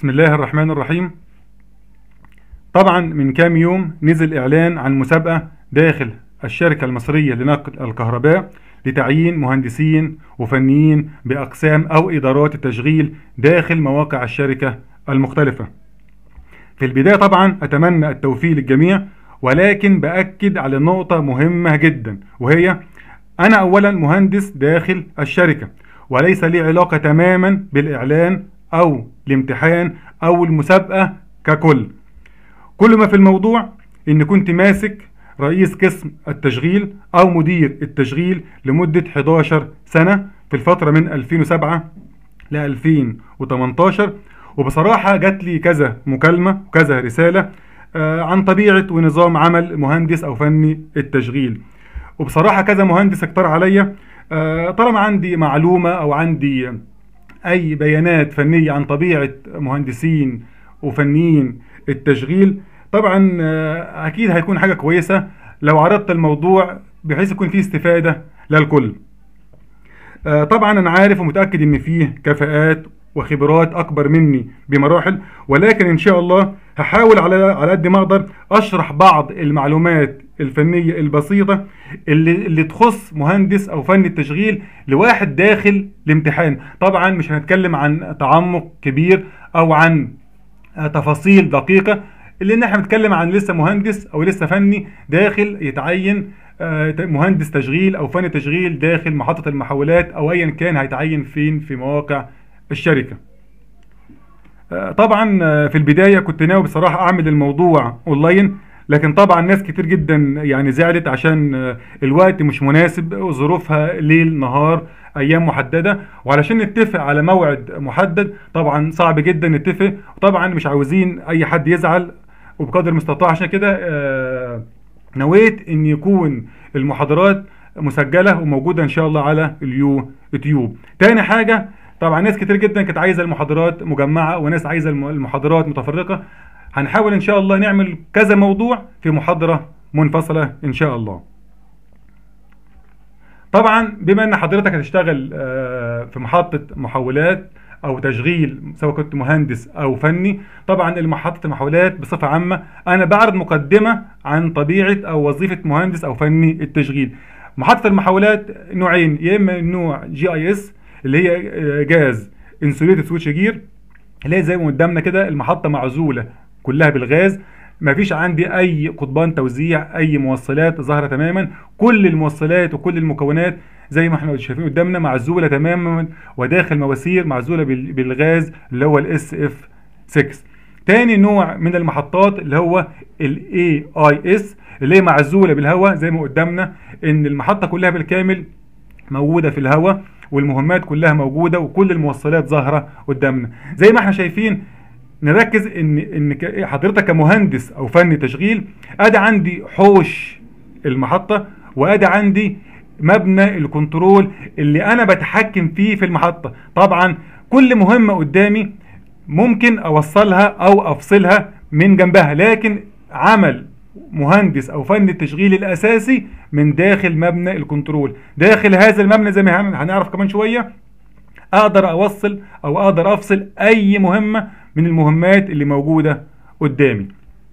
بسم الله الرحمن الرحيم طبعا من كام يوم نزل إعلان عن مسابقة داخل الشركة المصرية لنقل الكهرباء لتعيين مهندسين وفنيين بأقسام أو إدارات التشغيل داخل مواقع الشركة المختلفة في البداية طبعا أتمنى التوفيق للجميع ولكن بأكد على نقطة مهمة جدا وهي أنا أولا مهندس داخل الشركة وليس لي علاقة تماما بالإعلان أو الامتحان أو المسابقة ككل كل ما في الموضوع إن كنت ماسك رئيس قسم التشغيل أو مدير التشغيل لمدة 11 سنة في الفترة من 2007 ل 2018 وبصراحة جات لي كذا مكالمة وكذا رسالة آه، عن طبيعة ونظام عمل مهندس أو فني التشغيل وبصراحة كذا مهندس اقترح عليا آه، طالما عندي معلومة أو عندي أي بيانات فنية عن طبيعة مهندسين وفنيين التشغيل طبعا آه، أكيد هيكون حاجة كويسة لو عرضت الموضوع بحيث يكون فيه استفادة للكل آه، طبعا انا عارف ومتاكد ان فيه كفاءات وخبرات اكبر مني بمراحل ولكن ان شاء الله هحاول على على قد ما اقدر اشرح بعض المعلومات الفنيه البسيطه اللي اللي تخص مهندس او فني التشغيل لواحد داخل الامتحان طبعا مش هنتكلم عن تعمق كبير او عن آه، تفاصيل دقيقه لان احنا بنتكلم عن لسه مهندس او لسه فني داخل يتعين آه، مهندس تشغيل او فني تشغيل داخل محطه المحولات او ايا كان هيتعين فين في مواقع الشركه آه، طبعا آه، في البدايه كنت ناوي بصراحه اعمل الموضوع اونلاين لكن طبعا ناس كتير جدا يعني زعلت عشان آه، الوقت مش مناسب وظروفها ليل نهار ايام محدده وعلشان نتفق على موعد محدد طبعا صعب جدا نتفق وطبعا مش عاوزين اي حد يزعل وبقدر المستطاع عشان كده آه، نويت ان يكون المحاضرات مسجله وموجوده ان شاء الله على اليوتيوب تاني حاجه طبعا ناس كتير جدا كانت عايزه المحاضرات مجمعه وناس عايزه الم- المحاضرات متفرقه هنحاول ان شاء الله نعمل كذا موضوع في محاضره منفصله ان شاء الله طبعا بما ان حضرتك هتشتغل آه، في محطة محولات او تشغيل سواء كنت مهندس او فني طبعا المحطة المحولات بصفة عامة انا بعرض مقدمة عن طبيعة او وظيفة مهندس او فني التشغيل محطة المحولات نوعين يا اما نوع جي اي اس اللي هي آه، جاز انسوليتد سويتش جير اللي هي زي ما قدامنا كده المحطة معزولة كلها بالغاز مفيش عندي اي قضبان توزيع اي موصلات ظاهره تماما كل الموصلات وكل المكونات زي ما احنا شايفين قدامنا معزوله تماما وداخل مواسير معزوله بال- بالغاز اللي هو الاس اف 6 تاني نوع من المحطات اللي هو الاي اي اس اللي هي معزوله بالهواء زي ما قدامنا ان المحطه كلها بالكامل موجوده في الهواء والمهمات كلها موجوده وكل الموصلات ظاهره قدامنا زي ما احنا شايفين نركز ان ان ك- حضرتك كمهندس او فني تشغيل ادي عندي حوش المحطه وادي عندي مبنى الكنترول اللي انا بتحكم فيه في المحطه طبعا كل مهمه قدامي ممكن اوصلها او افصلها من جنبها لكن عمل مهندس او فني التشغيل الاساسي من داخل مبنى الكنترول داخل هذا المبنى زي ما هن- هنعرف كمان شويه اقدر اوصل او اقدر افصل اي مهمه من المهمات اللي موجوده قدامي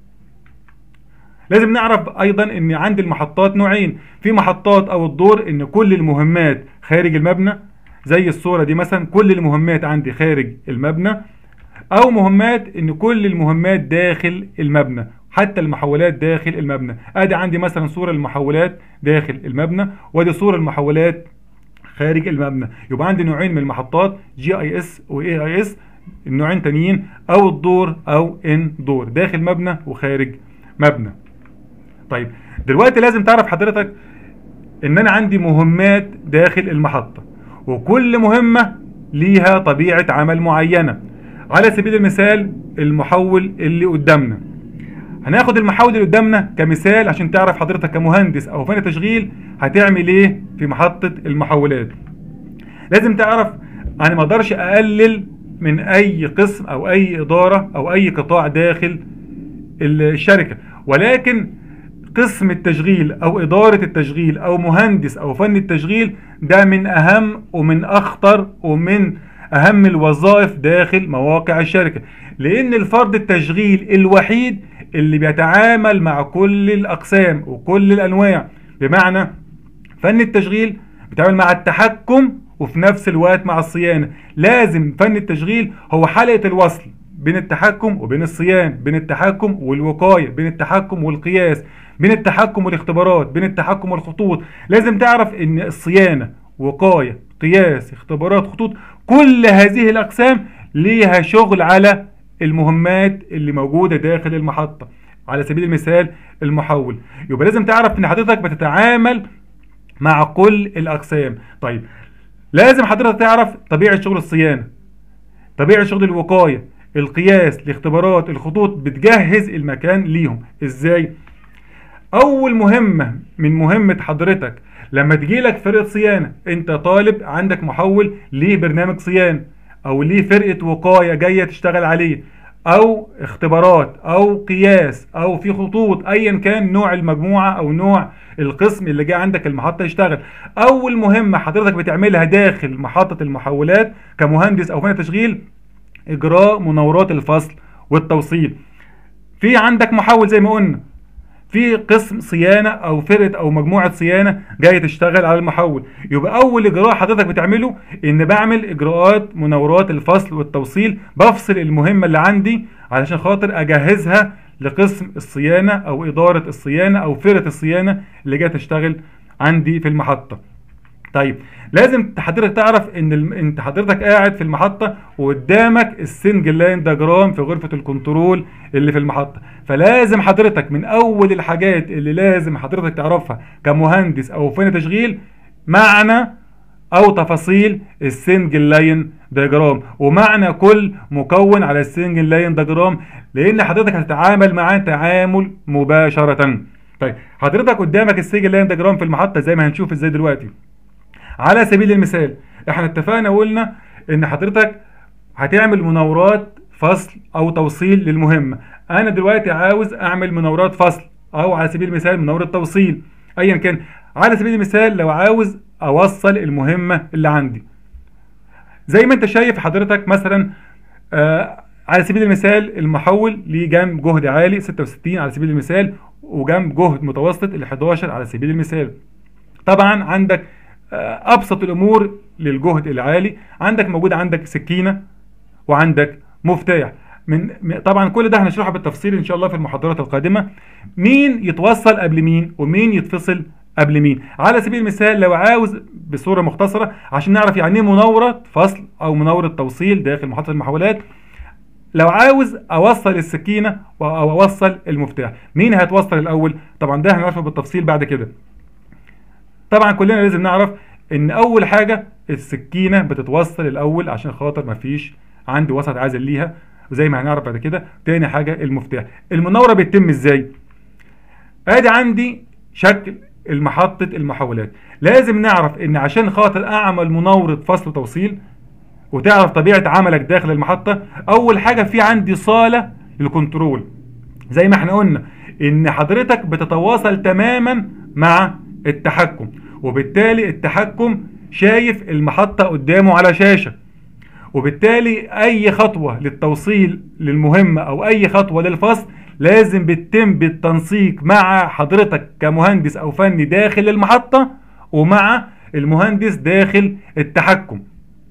لازم نعرف ايضا ان عند المحطات نوعين في محطات او الدور ان كل المهمات خارج المبنى زي الصوره دي مثلا كل المهمات عندي خارج المبنى او مهمات ان كل المهمات داخل المبنى حتى المحولات داخل المبنى ادي عندي مثلا صوره المحولات داخل المبنى وادي صوره المحولات خارج المبنى يبقى عندي نوعين من المحطات جي اي اس واي اي اس النوعين تانيين او الدور او ان دور داخل مبنى وخارج مبنى طيب دلوقتي لازم تعرف حضرتك ان انا عندي مهمات داخل المحطة وكل مهمة ليها طبيعة عمل معينة على سبيل المثال المحول اللي قدامنا هناخد المحول اللي قدامنا كمثال عشان تعرف حضرتك كمهندس او فني تشغيل هتعمل ايه في محطة المحولات لازم تعرف انا ما اقدرش اقلل من اي قسم او اي ادارة او اي قطاع داخل الشركة ولكن قسم التشغيل او ادارة التشغيل او مهندس او فن التشغيل ده من اهم ومن اخطر ومن اهم الوظائف داخل مواقع الشركة لان الفرد التشغيل الوحيد اللي بيتعامل مع كل الاقسام وكل الانواع بمعنى فن التشغيل بيتعامل مع التحكم وفي نفس الوقت مع الصيانة لازم فن التشغيل هو حلقة الوصل بين التحكم وبين الصيانة بين التحكم والوقاية بين التحكم والقياس بين التحكم والاختبارات بين التحكم والخطوط لازم تعرف ان الصيانة وقاية قياس اختبارات خطوط كل هذه الاقسام ليها شغل على المهمات اللي موجودة داخل المحطة على سبيل المثال المحول يبقى لازم تعرف ان حضرتك بتتعامل مع كل الاقسام طيب لازم حضرتك تعرف طبيعة شغل الصيانة طبيعة شغل الوقاية القياس الاختبارات الخطوط بتجهز المكان ليهم ازاي اول مهمة من مهمة حضرتك لما تجيلك فرقة صيانة انت طالب عندك محول ليه برنامج صيانة او ليه فرقة وقاية جاية تشتغل عليه او اختبارات او قياس او في خطوط ايا كان نوع المجموعة او نوع القسم اللي جاي عندك المحطة يشتغل اول مهمة حضرتك بتعملها داخل محطة المحولات كمهندس او فني تشغيل اجراء مناورات الفصل والتوصيل في عندك محول زي ما قلنا في قسم صيانة او فرقة او مجموعة صيانة جاية تشتغل على المحول يبقى اول اجراء حضرتك بتعمله ان بعمل اجراءات مناورات الفصل والتوصيل بفصل المهمة اللي عندي علشان خاطر اجهزها لقسم الصيانة او ادارة الصيانة او فرقة الصيانة اللي جاية تشتغل عندي في المحطة طيب لازم حضرتك تعرف ان ال... انت حضرتك قاعد في المحطه وقدامك السنجل لاين دياجرام في غرفه الكنترول اللي في المحطه فلازم حضرتك من اول الحاجات اللي لازم حضرتك تعرفها كمهندس او فني تشغيل معنى او تفاصيل السنجل لاين دياجرام ومعنى كل مكون على السنجل لاين دياجرام لان حضرتك هتتعامل معاه تعامل مباشره طيب حضرتك قدامك السنجل لاين دياجرام في المحطه زي ما هنشوف ازاي دلوقتي على سبيل المثال احنا اتفقنا وقلنا ان حضرتك هتعمل مناورات فصل او توصيل للمهمة انا دلوقتي عاوز اعمل مناورات فصل او على سبيل المثال مناورة توصيل ايا كان على سبيل المثال لو عاوز اوصل المهمة اللي عندي زي ما انت شايف حضرتك مثلا آه على سبيل المثال المحول ليه جنب جهد عالي 66 على سبيل المثال وجنب جهد متوسط ال 11 على سبيل المثال طبعا عندك ابسط الامور للجهد العالي عندك موجود عندك سكينه وعندك مفتاح من طبعا كل ده هنشرحه بالتفصيل ان شاء الله في المحاضرات القادمه مين يتوصل قبل مين ومين يتفصل قبل مين على سبيل المثال لو عاوز بصوره مختصره عشان نعرف يعني ايه مناوره فصل او مناوره توصيل داخل محطه المحولات لو عاوز اوصل السكينه او اوصل المفتاح مين هيتوصل الاول طبعا ده هنعرفه بالتفصيل بعد كده طبعا كلنا لازم نعرف ان اول حاجة السكينة بتتوصل الاول عشان خاطر مفيش عندي وسط عازل ليها وزي ما هنعرف بعد كده تاني حاجة المفتاح المناورة بتتم ازاي ادي عندي شكل المحطة المحولات لازم نعرف ان عشان خاطر اعمل مناورة فصل وتوصيل وتعرف طبيعة عملك داخل المحطة اول حاجة في عندي صالة للكنترول زي ما احنا قلنا ان حضرتك بتتواصل تماما مع التحكم وبالتالي التحكم شايف المحطة قدامه على شاشة وبالتالي اي خطوة للتوصيل للمهمة او اي خطوة للفصل لازم بتتم بالتنسيق مع حضرتك كمهندس او فني داخل المحطة ومع المهندس داخل التحكم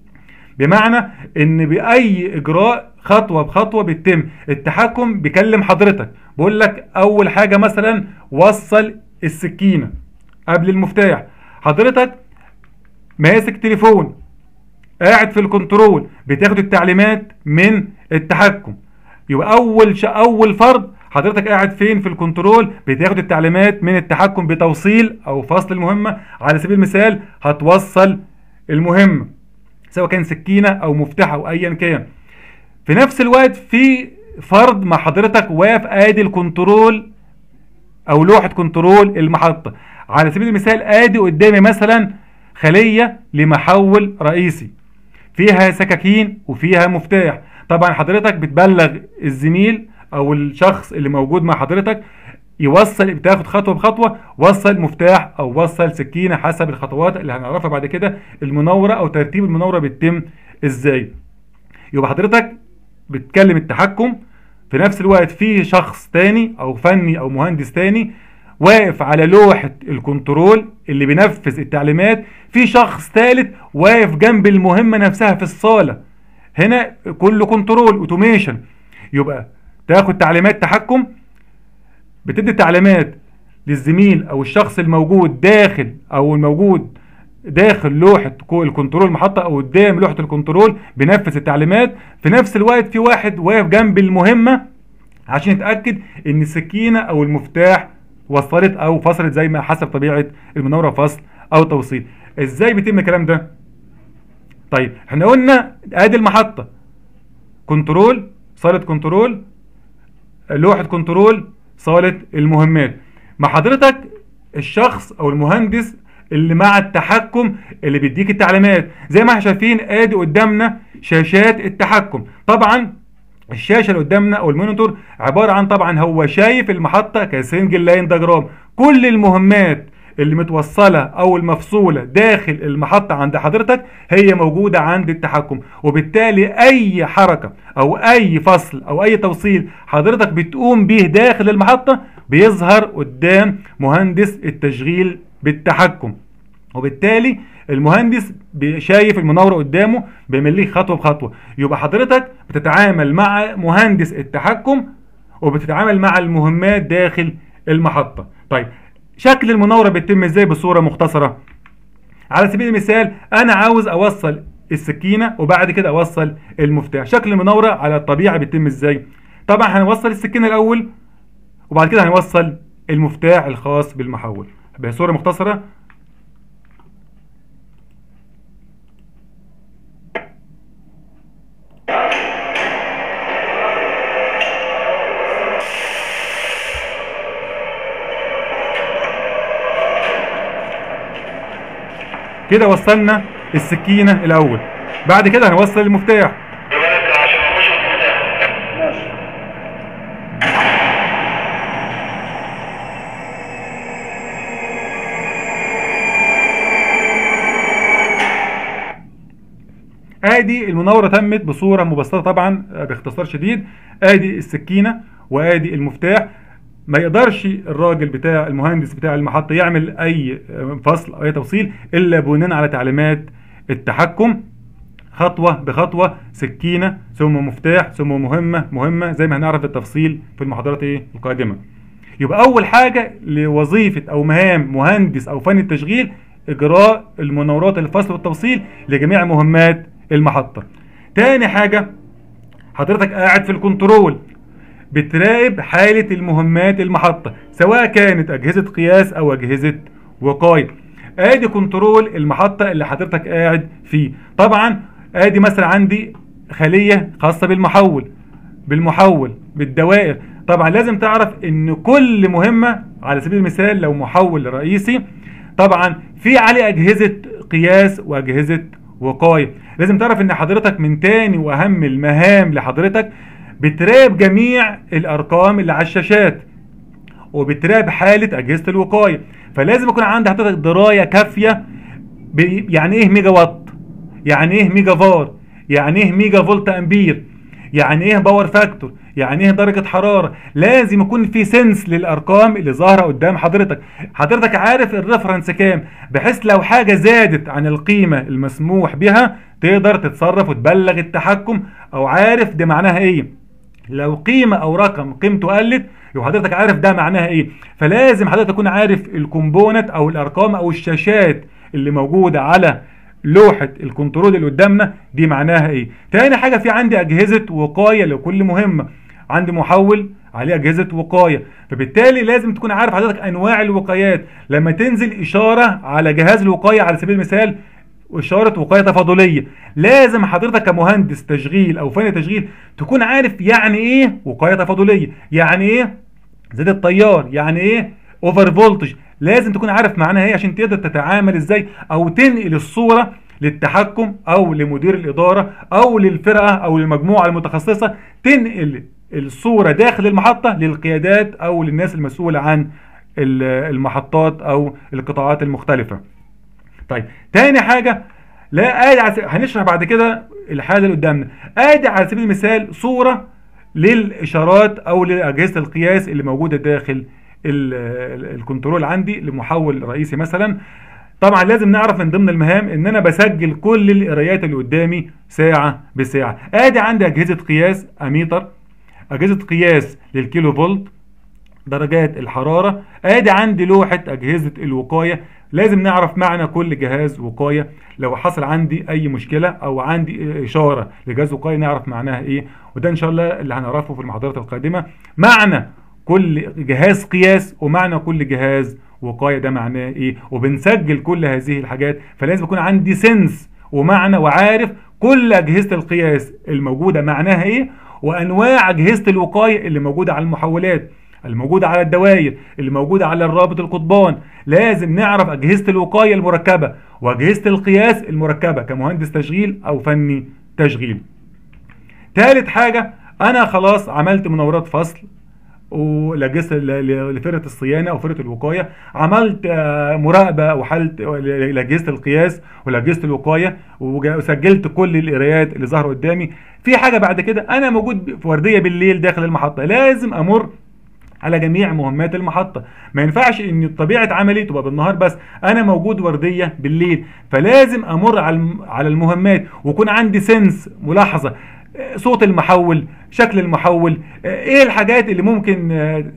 بمعنى ان باي اجراء خطوة بخطوة بتتم التحكم بيكلم حضرتك بقول لك اول حاجة مثلا وصل السكينة قبل المفتاح حضرتك ماسك تليفون قاعد في الكنترول بتاخد التعليمات من التحكم يبقى اول ش... اول فرض حضرتك قاعد فين في الكنترول بتاخد التعليمات من التحكم بتوصيل او فصل المهمة على سبيل المثال هتوصل المهمة سواء كان سكينة او مفتاح او ايا كان في نفس الوقت في فرض مع حضرتك واقف ادي الكنترول او لوحة كنترول المحطة على سبيل المثال ادي قدامي مثلا خلية لمحول رئيسي فيها سكاكين وفيها مفتاح طبعا حضرتك بتبلغ الزميل او الشخص اللي موجود مع حضرتك يوصل بتاخد خطوه بخطوه وصل مفتاح او وصل سكينه حسب الخطوات اللي هنعرفها بعد كده المناوره او ترتيب المناوره بيتم ازاي يبقى حضرتك بتكلم التحكم في نفس الوقت في شخص تاني او فني او مهندس تاني واقف على لوحة الكنترول اللي بينفذ التعليمات في شخص ثالث واقف جنب المهمة نفسها في الصالة هنا كله كنترول اوتوميشن يبقى تاخد تعليمات تحكم بتدي تعليمات للزميل او الشخص الموجود داخل او الموجود داخل لوحة الكنترول محطة او قدام لوحة الكنترول بينفذ التعليمات في نفس الوقت في واحد واقف جنب المهمة عشان يتأكد ان السكينة او المفتاح وصلت او فصلت زي ما حسب طبيعة المنورة فصل او توصيل ازاي بيتم الكلام ده طيب احنا قلنا ادي المحطة كنترول صالة كنترول لوحة كنترول صالة المهمات مع حضرتك الشخص او المهندس اللي مع التحكم اللي بيديك التعليمات زي ما احنا شايفين ادي قدامنا شاشات التحكم طبعا الشاشه اللي قدامنا او المونيتور عباره عن طبعا هو شايف المحطه كسنجل لاين دياجرام كل المهمات اللي متوصله او المفصوله داخل المحطه عند حضرتك هي موجوده عند التحكم وبالتالي اي حركه او اي فصل او اي توصيل حضرتك بتقوم به داخل المحطه بيظهر قدام مهندس التشغيل بالتحكم وبالتالي المهندس شايف المناورة قدامه بيمليه خطوة بخطوة يبقى حضرتك بتتعامل مع مهندس التحكم وبتتعامل مع المهمات داخل المحطة طيب شكل المناورة بيتم ازاي بصورة مختصرة على سبيل المثال انا عاوز اوصل السكينة وبعد كده اوصل المفتاح شكل المناورة على الطبيعة بيتم ازاي طبعا هنوصل السكينة الاول وبعد كده هنوصل المفتاح الخاص بالمحول بصورة مختصرة كده وصلنا السكينة الأول بعد كده هنوصل المفتاح ادي المناورة تمت بصورة مبسطة طبعا باختصار شديد ادي السكينة وادي المفتاح ما يقدرش الراجل بتاع المهندس بتاع المحطة يعمل اي فصل او اي توصيل الا بناء على تعليمات التحكم خطوة بخطوة سكينة ثم مفتاح ثم مهمة مهمة زي ما هنعرف التفصيل في المحاضرات ايه القادمة يبقى اول حاجة لوظيفة او مهام مهندس او فني التشغيل اجراء المناورات الفصل والتوصيل لجميع مهمات المحطة تاني حاجة حضرتك قاعد في الكنترول بتراقب حالة المهمات المحطة سواء كانت أجهزة قياس أو أجهزة وقاية ادي كنترول المحطة اللي حضرتك قاعد فيه طبعا ادي مثلا عندي خلية خاصة بالمحول بالمحول بالدوائر طبعا لازم تعرف ان كل مهمة على سبيل المثال لو محول رئيسي طبعا في عليه اجهزة قياس واجهزة وقاية لازم تعرف ان حضرتك من تاني واهم المهام لحضرتك بتراقب جميع الارقام اللي على الشاشات وبتراقب حالة اجهزة الوقاية فلازم يكون عند حضرتك دراية كافية يعني ايه ميجا وات يعني ايه ميجا فار يعني ايه ميجا فولت امبير يعني ايه باور فاكتور يعني ايه درجة حرارة لازم يكون في سنس للارقام اللي ظاهرة قدام حضرتك حضرتك عارف الريفرنس كام بحيث لو حاجة زادت عن القيمة المسموح بها تقدر تتصرف وتبلغ التحكم او عارف ده معناها ايه لو قيمة او رقم قيمته قلت يبقى حضرتك عارف ده معناها ايه فلازم حضرتك تكون عارف الكومبوننت او الارقام او الشاشات اللي موجودة على لوحة الكنترول اللي قدامنا دي معناها ايه تاني حاجة في عندي اجهزة وقاية لكل مهمة عندي محول عليه اجهزة وقاية فبالتالي لازم تكون عارف حضرتك انواع الوقايات لما تنزل اشارة على جهاز الوقاية على سبيل المثال اشاره وقايه تفاضليه لازم حضرتك كمهندس تشغيل او فني تشغيل تكون عارف يعني ايه وقايه تفاضليه يعني ايه زيت التيار يعني ايه اوفر فولتج لازم تكون عارف معناها ايه عشان تقدر تتعامل ازاي او تنقل الصوره للتحكم او لمدير الاداره او للفرقه او للمجموعه المتخصصه تنقل الصوره داخل المحطه للقيادات او للناس المسؤوله عن المحطات او القطاعات المختلفه طيب تاني حاجة لا ادي على سبيل هنشرح بعد كده الحاله اللي قدامنا ادي على سبيل المثال صوره للاشارات او لاجهزه القياس اللي موجوده داخل الكنترول عندي لمحول رئيسي مثلا طبعا لازم نعرف من ضمن المهام ان انا بسجل كل القرايات اللي قدامي ساعه بساعه ادي عندي اجهزه قياس اميتر اجهزه قياس للكيلو فولت درجات الحراره ادي عندي لوحه اجهزه الوقايه لازم نعرف معنى كل جهاز وقايه لو حصل عندي اي مشكله او عندي اشاره لجهاز وقايه نعرف معناها ايه وده ان شاء الله اللي هنعرفه في المحاضرات القادمه معنى كل جهاز قياس ومعنى كل جهاز وقايه ده معناه ايه وبنسجل كل هذه الحاجات فلازم يكون عندي سنس ومعنى وعارف كل اجهزه القياس الموجوده معناها ايه وانواع اجهزه الوقايه اللي موجوده على المحولات الموجودة على الدوائر اللي موجودة على الرابط القضبان لازم نعرف أجهزة الوقاية المركبة وأجهزة القياس المركبة كمهندس تشغيل أو فني تشغيل ثالث حاجة أنا خلاص عملت مناورات فصل ولجهزه لفرقه الصيانه او فرقه الوقايه عملت مراقبه وحلت لاجهزه القياس ولاجهزه الوقايه وسجلت كل القرايات اللي ظهروا قدامي في حاجه بعد كده انا موجود في ورديه بالليل داخل المحطه لازم امر على جميع مهمات المحطة ما ينفعش ان طبيعة عملي تبقى بالنهار بس انا موجود وردية بالليل فلازم امر على المهمات ويكون عندي سنس ملاحظة صوت المحول شكل المحول ايه الحاجات اللي ممكن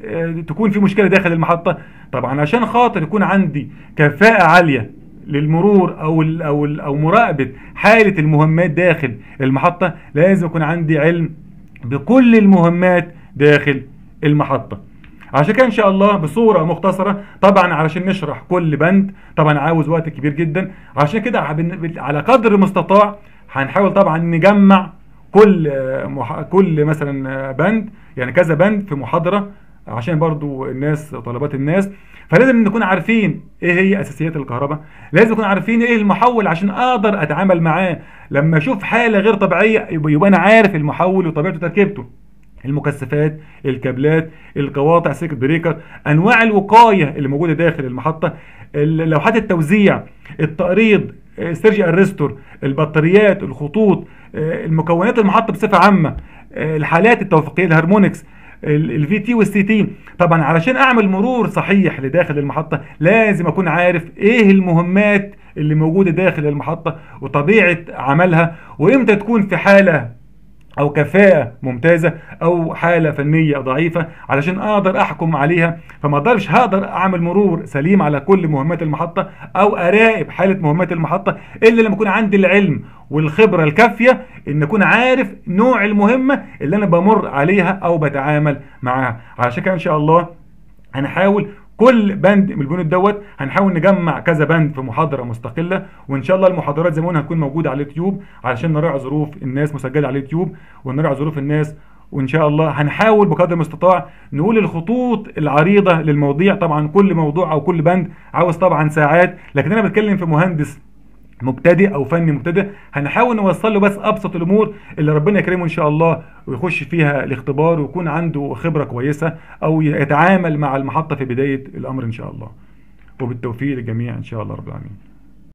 تكون في مشكلة داخل المحطة طبعا عشان خاطر يكون عندي كفاءة عالية للمرور او ال او ال او مراقبة حالة المهمات داخل المحطة لازم يكون عندي علم بكل المهمات داخل المحطة عشان كده ان شاء الله بصوره مختصره طبعا علشان نشرح كل بند طبعا عاوز وقت كبير جدا عشان كده على قدر المستطاع هنحاول طبعا نجمع كل مح... كل مثلا بند يعني كذا بند في محاضره عشان برضو الناس طلبات الناس فلازم نكون عارفين ايه هي اساسيات الكهرباء لازم نكون عارفين ايه المحول عشان اقدر اتعامل معاه لما اشوف حاله غير طبيعيه يبقى انا عارف المحول وطبيعته وتركيبته المكثفات الكابلات القواطع سيركت بريكر انواع الوقايه اللي موجوده داخل المحطه لوحات التوزيع التقريض السيرجي ارستور البطاريات الخطوط المكونات المحطه بصفه عامه الحالات التوفيقيه الهارمونكس الفي تي والسي تي طبعا علشان اعمل مرور صحيح لداخل المحطه لازم اكون عارف ايه المهمات اللي موجوده داخل المحطه وطبيعه عملها وامتى تكون في حاله او كفاءة ممتازة او حالة فنية ضعيفة علشان اقدر احكم عليها فما اقدرش هقدر اعمل مرور سليم على كل مهمات المحطة او اراقب حالة مهمات المحطة الا لما يكون عندي العلم والخبرة الكافية ان اكون عارف نوع المهمة اللي انا بمر عليها او بتعامل معاها علشان كده ان شاء الله هنحاول كل بند من البنود دوت هنحاول نجمع كذا بند في محاضره مستقله وان شاء الله المحاضرات زي ما قلنا هتكون موجوده على اليوتيوب علشان نراعي ظروف الناس مسجله على اليوتيوب ونراعي ظروف الناس وان شاء الله هنحاول بقدر المستطاع نقول الخطوط العريضه للمواضيع طبعا كل موضوع او كل بند عاوز طبعا ساعات لكن انا بتكلم في مهندس مبتدئ او فني مبتدئ هنحاول نوصل له بس ابسط الامور اللي ربنا يكرمه ان شاء الله ويخش فيها الاختبار ويكون عنده خبره كويسه او يتعامل مع المحطه في بدايه الامر ان شاء الله وبالتوفيق للجميع ان شاء الله رب العالمين